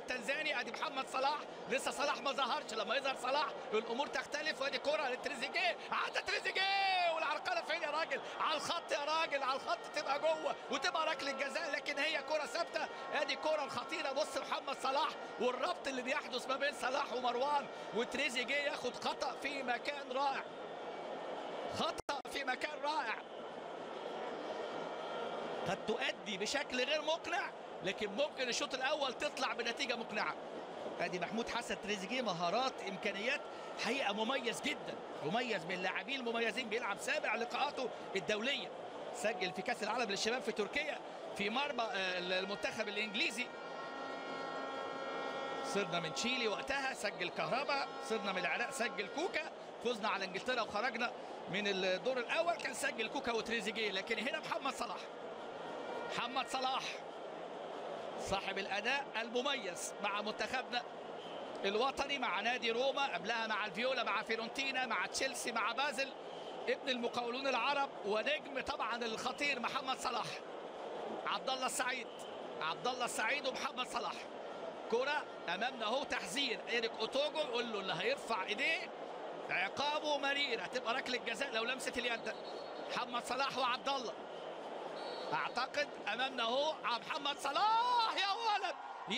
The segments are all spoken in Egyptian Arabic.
التنزاني ادي محمد صلاح لسه صلاح ما ظهرش لما يظهر صلاح الامور تختلف وادي كره لتريزيجيه عدى تريزيجيه والعرقله فين يا راجل على الخط يا راجل على الخط تبقى جوه وتبقى ركله جزاء لكن هي كره ثابته ادي كره الخطيره بص محمد صلاح والربط اللي بيحدث ما بين صلاح ومروان وتريزيجيه ياخد خطا في مكان رائع خطا في مكان رائع قد تؤدي بشكل غير مقنع لكن ممكن الشوط الاول تطلع بنتيجه مقنعه ادي محمود حسن تريزيجيه مهارات امكانيات حقيقه مميز جدا مميز من اللاعبين المميزين بيلعب سابع لقاءاته الدوليه سجل في كاس العالم للشباب في تركيا في مرمى المنتخب الانجليزي صرنا من تشيلي وقتها سجل كهربا صرنا من العراق سجل كوكا فزنا على انجلترا وخرجنا من الدور الاول كان سجل كوكا وتريزيجيه لكن هنا محمد صلاح محمد صلاح صاحب الاداء المميز مع منتخبنا الوطني مع نادي روما قبلها مع الفيولا مع فيرونتينا مع تشيلسي مع بازل ابن المقاولون العرب ونجم طبعا الخطير محمد صلاح عبد الله السعيد عبد الله السعيد ومحمد صلاح كرة امامنا اهو تحذير ايريك اوتوجو يقول له اللي هيرفع ايديه عقابه مرير هتبقى ركله جزاء لو لمست اليد محمد صلاح وعبد الله اعتقد امامنا اهو محمد صلاح يا ولد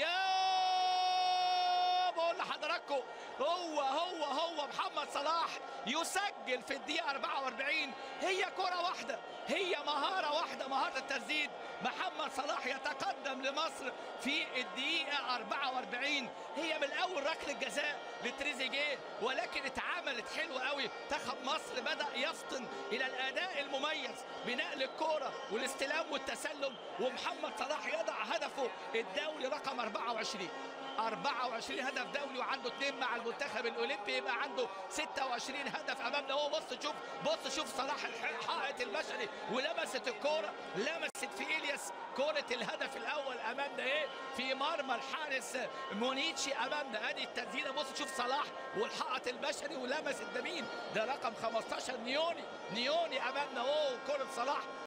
يا بقول لحضراتكم هو هو هو محمد صلاح يسجل في الدقيقة 44 هي كرة واحدة هي مهارة واحدة مهارة التسديد محمد صلاح يتقدم لمصر في الدقيقة 44 هي من أول ركلة جزاء لتريزيجيه ولكن اتعاملت حلوة قوي منتخب مصر بدأ يفطن إلى الأداء المميز بنقل الكرة والاستلام والتسلم ومحمد صلاح يضع هدفه الدولي رقم 24 24 هدف دولي وعنده اثنين مع المنتخب الاولمبي يبقى عنده 26 هدف امامنا هو بص شوف بص شوف صلاح الحائط البشري ولمست الكوره لمست في الياس كوره الهدف الاول امامنا ايه في مرمى الحارس مونيتشي امامنا ادي التسديده بص شوف صلاح والحائط البشري ولمست ده مين ده رقم 15 نيوني نيوني امامنا اهو كره صلاح